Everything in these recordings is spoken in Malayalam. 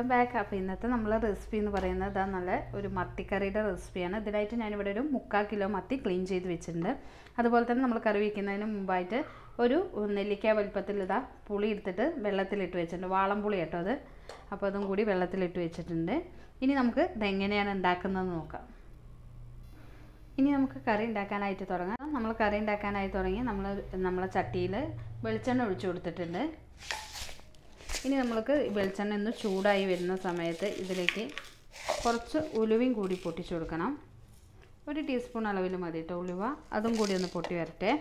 ബാക്ക് അപ്പോൾ ഇന്നത്തെ നമ്മളെ റെസിപ്പി എന്ന് പറയുന്നത് ഇതാ നല്ല ഒരു മത്തിക്കറിയുടെ റെസിപ്പിയാണ് ഇതിനായിട്ട് ഞാനിവിടെ ഒരു മുക്കാൽ കിലോ മത്തി ക്ലീൻ ചെയ്ത് വെച്ചിട്ടുണ്ട് അതുപോലെ തന്നെ നമ്മൾ കറി വയ്ക്കുന്നതിന് മുമ്പായിട്ട് ഒരു നെല്ലിക്ക വലുപ്പത്തിൽ ഇതാ പുളി എടുത്തിട്ട് വെള്ളത്തിലിട്ട് വെച്ചിട്ടുണ്ട് വാളംപുളി കേട്ടോ അത് അപ്പോൾ അതും കൂടി വെള്ളത്തിലിട്ട് വെച്ചിട്ടുണ്ട് ഇനി നമുക്ക് ഇതെങ്ങനെയാണ് ഉണ്ടാക്കുന്നതെന്ന് നോക്കാം ഇനി നമുക്ക് കറി ഉണ്ടാക്കാനായിട്ട് തുടങ്ങാം നമ്മൾ കറി ഉണ്ടാക്കാനായി തുടങ്ങി നമ്മൾ നമ്മളെ ചട്ടിയിൽ വെളിച്ചെണ്ണ ഒഴിച്ചു കൊടുത്തിട്ടുണ്ട് ഇനി നമ്മൾക്ക് വെളിച്ചെണ്ണ ഒന്ന് ചൂടായി വരുന്ന സമയത്ത് ഇതിലേക്ക് കുറച്ച് ഉലുവയും കൂടി പൊട്ടിച്ചു കൊടുക്കണം ഒരു ടീസ്പൂൺ അളവിൽ മതി കേട്ടോ ഉലുവ അതും കൂടി ഒന്ന് പൊട്ടി വരട്ടെ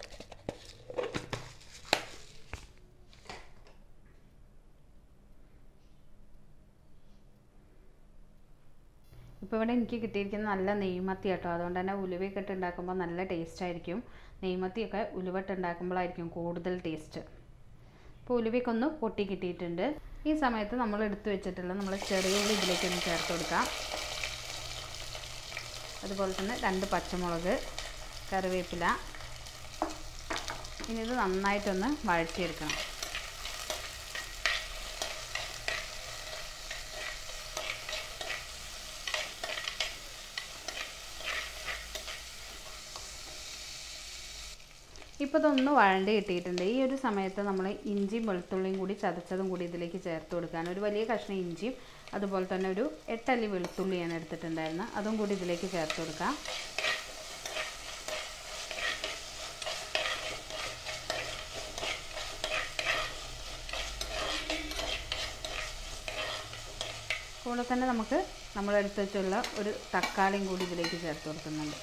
ഇപ്പോൾ ഇവിടെ എനിക്ക് കിട്ടിയിരിക്കുന്ന നല്ല നെയ്മത്തി കേട്ടോ അതുകൊണ്ട് തന്നെ ഉലുവയൊക്കെ ഇട്ട് ഉണ്ടാക്കുമ്പോൾ നല്ല ടേസ്റ്റ് ആയിരിക്കും നെയ്മത്തിയൊക്കെ ഉലുവട്ട് ഉണ്ടാക്കുമ്പോഴായിരിക്കും കൂടുതൽ ടേസ്റ്റ് ഇപ്പോൾ ഉലുവയൊക്കെ ഒന്ന് പൊട്ടി കിട്ടിയിട്ടുണ്ട് ഈ സമയത്ത് നമ്മൾ എടുത്തു വെച്ചിട്ടുള്ള നമ്മൾ ചെറിയ ഉള്ളി ഇതിലേക്കൊന്ന് ചേർത്ത് കൊടുക്കാം അതുപോലെ തന്നെ രണ്ട് പച്ചമുളക് കറിവേപ്പില ഇനി ഇത് നന്നായിട്ടൊന്ന് വഴറ്റിയെടുക്കണം ഇപ്പോൾ ഇതൊന്ന് വഴണ്ടി കിട്ടിയിട്ടുണ്ട് ഈ ഒരു സമയത്ത് നമ്മൾ ഇഞ്ചിയും വെളുത്തുള്ളിയും കൂടി ചതച്ചതും കൂടി ഇതിലേക്ക് ചേർത്ത് കൊടുക്കുകയാണ് ഒരു വലിയ കഷ്ണം ഇഞ്ചിയും അതുപോലെ തന്നെ ഒരു എട്ടല്ലി വെളുത്തുള്ളിയാണ് എടുത്തിട്ടുണ്ടായിരുന്നത് അതും കൂടി ഇതിലേക്ക് ചേർത്ത് കൊടുക്കാം കൂടെ തന്നെ നമുക്ക് നമ്മളെടുത്ത് വെച്ചുള്ള ഒരു തക്കാളിയും കൂടി ഇതിലേക്ക് ചേർത്ത് കൊടുക്കുന്നുണ്ട്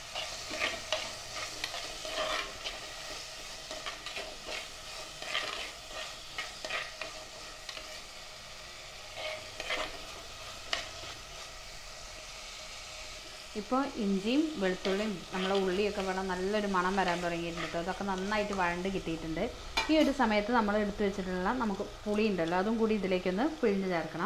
ഇപ്പോൾ ഇഞ്ചിയും വെളുത്തുള്ളിയും നമ്മളെ ഉള്ളിയൊക്കെ വേണം നല്ലൊരു മണം വരാൻ തുടങ്ങിയിട്ടുണ്ട് കേട്ടോ അതൊക്കെ നന്നായിട്ട് വഴണ്ട് കിട്ടിയിട്ടുണ്ട് ഈ ഒരു സമയത്ത് നമ്മൾ എടുത്തു വെച്ചിട്ടുള്ള നമുക്ക് പുളി ഉണ്ടല്ലോ അതും കൂടി ഇതിലേക്കൊന്ന് പിഴിഞ്ഞ് ചേർക്കണം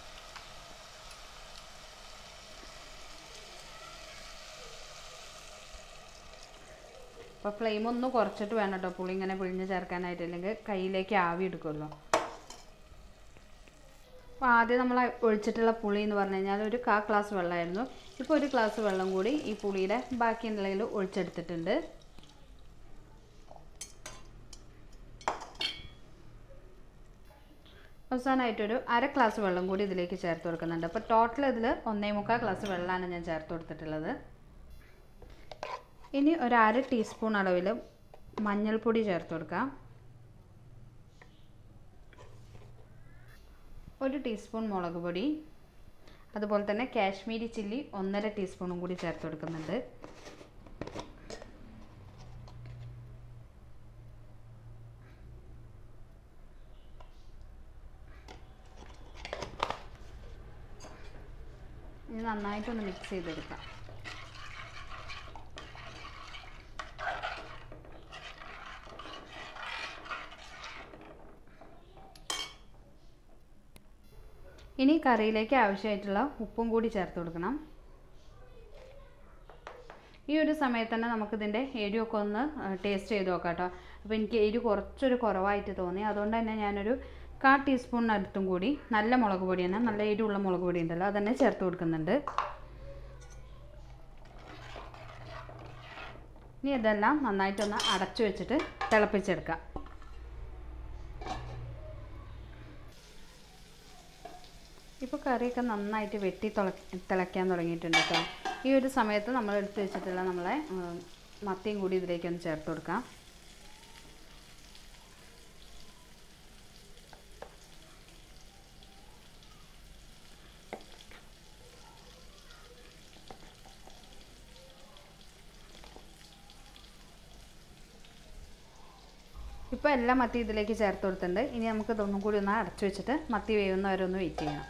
അപ്പോൾ ഫ്ലെയിം ഒന്ന് കുറച്ചിട്ട് വേണം കേട്ടോ പുളി ഇങ്ങനെ പിഴിഞ്ഞ് ചേർക്കാനായിട്ട് അല്ലെങ്കിൽ കയ്യിലേക്ക് ആവി എടുക്കുമല്ലോ അപ്പോൾ ആദ്യം നമ്മൾ ഒഴിച്ചിട്ടുള്ള പുളി എന്ന് പറഞ്ഞു കഴിഞ്ഞാൽ ഒരു കാ ഗ്ലാസ് വെള്ളമായിരുന്നു ഇപ്പോൾ ഒരു ഗ്ലാസ് വെള്ളം കൂടി ഈ പുളിയുടെ ബാക്കി എന്തെങ്കിലും ഒഴിച്ചെടുത്തിട്ടുണ്ട് അവസാനമായിട്ടൊരു അര ഗ്ലാസ് വെള്ളം കൂടി ഇതിലേക്ക് ചേർത്ത് കൊടുക്കുന്നുണ്ട് അപ്പോൾ ടോട്ടൽ ഇതിൽ ഒന്നേ മുക്കാൽ ഗ്ലാസ് വെള്ളമാണ് ഞാൻ ചേർത്ത് കൊടുത്തിട്ടുള്ളത് ഇനി ഒരു അര ടീസ്പൂൺ അളവിൽ മഞ്ഞൾപ്പൊടി ചേർത്ത് കൊടുക്കാം ഒരു ടീസ്പൂൺ മുളക് പൊടി അതുപോലെ തന്നെ കാശ്മീരി ചില്ലി ഒന്നര ടീസ്പൂണും കൂടി ചേർത്ത് കൊടുക്കുന്നുണ്ട് ഇനി നന്നായിട്ടൊന്ന് മിക്സ് ചെയ്തെടുക്കാം ഇനി കറിയിലേക്ക് ആവശ്യമായിട്ടുള്ള ഉപ്പും കൂടി ചേർത്ത് കൊടുക്കണം ഈ ഒരു സമയത്ത് തന്നെ നമുക്കിതിൻ്റെ എരിവൊക്കെ ഒന്ന് ടേസ്റ്റ് ചെയ്ത് നോക്കാം കേട്ടോ അപ്പോൾ എനിക്ക് എരിവ് കുറച്ചൊരു കുറവായിട്ട് തോന്നി അതുകൊണ്ട് തന്നെ ഞാനൊരു കാ ടീസ്പൂണിനടുത്തും കൂടി നല്ല മുളക് പൊടി തന്നെ നല്ല എരിവുള്ള മുളക് പൊടി ഉണ്ടല്ലോ അതന്നെ ചേർത്ത് കൊടുക്കുന്നുണ്ട് ഇനി ഇതെല്ലാം നന്നായിട്ടൊന്ന് അടച്ചു വെച്ചിട്ട് തിളപ്പിച്ചെടുക്കാം ഇപ്പോൾ കറിയൊക്കെ നന്നായിട്ട് വെട്ടി തുള തിളയ്ക്കാൻ തുടങ്ങിയിട്ടുണ്ട് കേട്ടോ ഈ ഒരു സമയത്ത് നമ്മൾ എടുത്ത് വെച്ചിട്ടുള്ള നമ്മളെ മത്തിയും കൂടി ഇതിലേക്കൊന്ന് ചേർത്ത് കൊടുക്കാം ഇപ്പോൾ എല്ലാം മത്തി ഇതിലേക്ക് ചേർത്ത് കൊടുത്തിട്ടുണ്ട് ഇനി നമുക്ക് ഇതൊന്നും കൂടി ഒന്ന് അടച്ചു വെച്ചിട്ട് മത്തി വേവുന്നവരെ ഒന്ന് വെയിറ്റ് ചെയ്യണം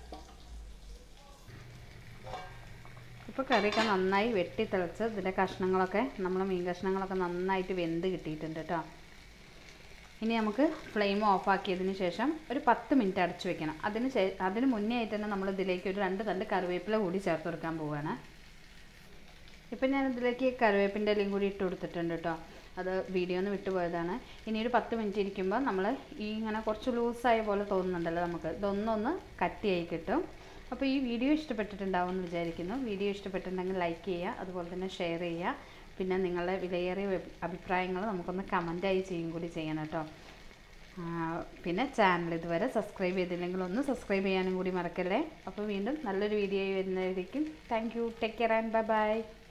ഇപ്പോൾ കറിയൊക്കെ നന്നായി വെട്ടി തിളച്ച് ഇതിൻ്റെ കഷ്ണങ്ങളൊക്കെ നമ്മൾ മീൻ കഷ്ണങ്ങളൊക്കെ നന്നായിട്ട് വെന്ത് കിട്ടിയിട്ടുണ്ട് കേട്ടോ ഇനി നമുക്ക് ഫ്ലെയിം ഓഫാക്കിയതിന് ശേഷം ഒരു പത്ത് മിനിറ്റ് അടച്ചു വെക്കണം അതിന് ശേ അതിന് മുന്നേ ആയിട്ട് തന്നെ നമ്മൾ ഇതിലേക്ക് ഒരു രണ്ട് തണ്ട് കറിവേപ്പില കൂടി ചേർത്ത് കൊടുക്കാൻ പോവുകയാണ് ഇപ്പം ഞാൻ ഇതിലേക്ക് കറിവേപ്പിൻ്റെ ഇലയും കൂടി ഇട്ട് കൊടുത്തിട്ടുണ്ട് കേട്ടോ അത് വീഡിയോ ഒന്ന് വിട്ടുപോയതാണ് ഇനി ഒരു പത്ത് മിനിറ്റ് ഇരിക്കുമ്പോൾ നമ്മൾ ഈ ഇങ്ങനെ കുറച്ച് ലൂസായ പോലെ തോന്നുന്നുണ്ടല്ലോ നമുക്ക് ഇതൊന്നൊന്ന് കട്ടിയായി കിട്ടും അപ്പോൾ ഈ വീഡിയോ ഇഷ്ടപ്പെട്ടിട്ടുണ്ടാവും എന്ന് വിചാരിക്കുന്നു വീഡിയോ ഇഷ്ടപ്പെട്ടിട്ടുണ്ടെങ്കിൽ ലൈക്ക് ചെയ്യുക അതുപോലെ തന്നെ ഷെയർ ചെയ്യുക പിന്നെ നിങ്ങളുടെ വിലയേറിയ വെബ്- അഭിപ്രായങ്ങൾ നമുക്കൊന്ന് കമൻറ്റായി ചെയ്യും കൂടി ചെയ്യണം കേട്ടോ ആ, പിന്നെ ചാനൽ ഇതുവരെ സബ്സ്ക്രൈബ് ചെയ്തില്ലെങ്കിൽ ഒന്ന് സബ്സ്ക്രൈബ് ചെയ്യാനും കൂടി മറക്കല്ലേ അപ്പോൾ വീണ്ടും നല്ലൊരു വീഡിയോ വരുന്നതായിരിക്കും thank you take care and bye by